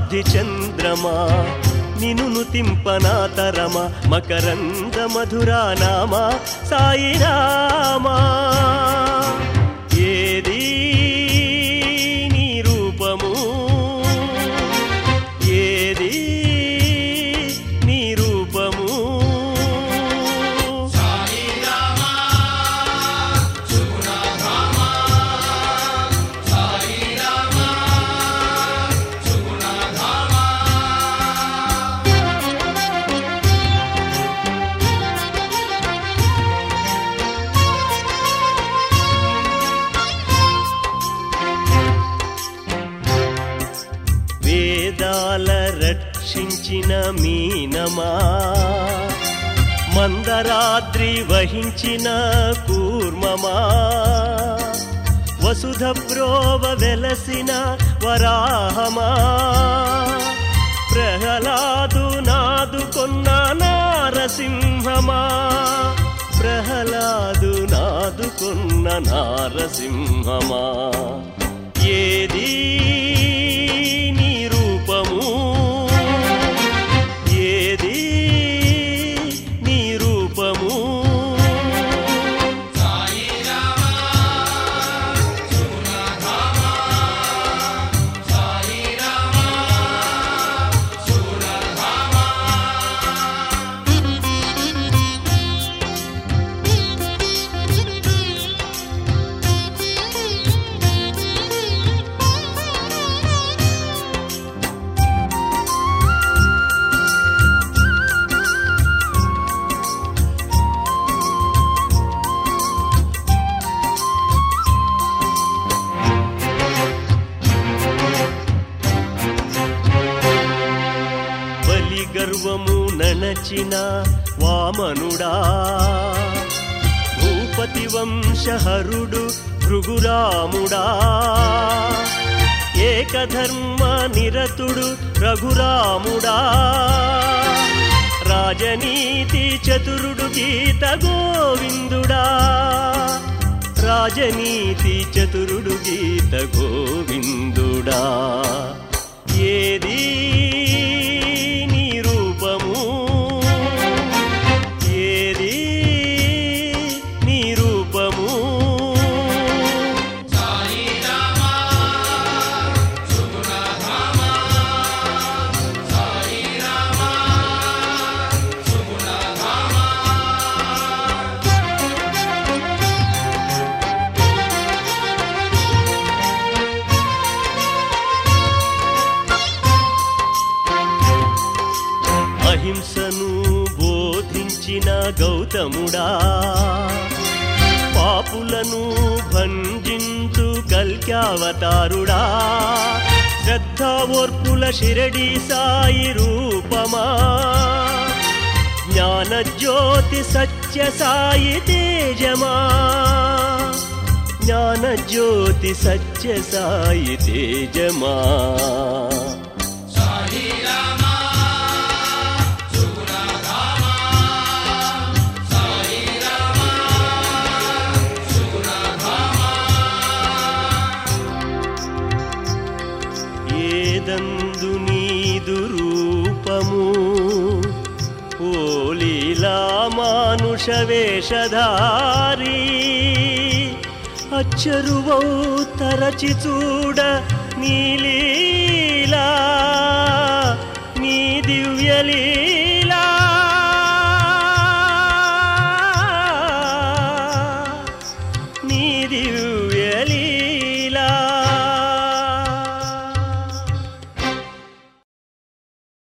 శతాబ్ది చంద్రమా నిన్ను తింపనా తరమా మకరంద మధురా నామా సాయి రామా ఏది నీ రూపము ఏది నీ రూపము వేదాల రక్షించిన మీనమా మందరాద్రి వహించిన కూర్మమా వసుధ ప్రోవ వెలసిన వరాహమా ప్రహ్లాదు నాదుకొన్న నారసింహమా ప్రహ్లాదు నాదుకొన్న నారసింహమా ఏది నీ రూపము ఏది నీ రూపము బలి గర్వము నణచిన వామనుడా భూపతి వంశహరుడు భృగురాముడా ఏకధర్మ నిరతుడు రఘురాముడా రాజనీతి చతురుడు గీత గోవిందుడా రాజనీతి చతురుడు గీత గోవిందుడా ఏది నీ రూపము ఏది నీ రూపము అహింసను బోధించిన గౌతముడా పాపులను భంజించు కల్క్యావతారుడా శ్రద్ధ ఓర్పుల షిరడి సాయి రూపమా జ్ఞానజ్యోతి సత్య సాయి తేజమా జ్ఞానజ్యోతి సత్య సాయి తేజమా ఏదందు నీదు రూపము ఓలీలా మానుష వేషధారి అచ్చరువౌ తరచి చూడ నీలీలా నీ దివ్యలీలా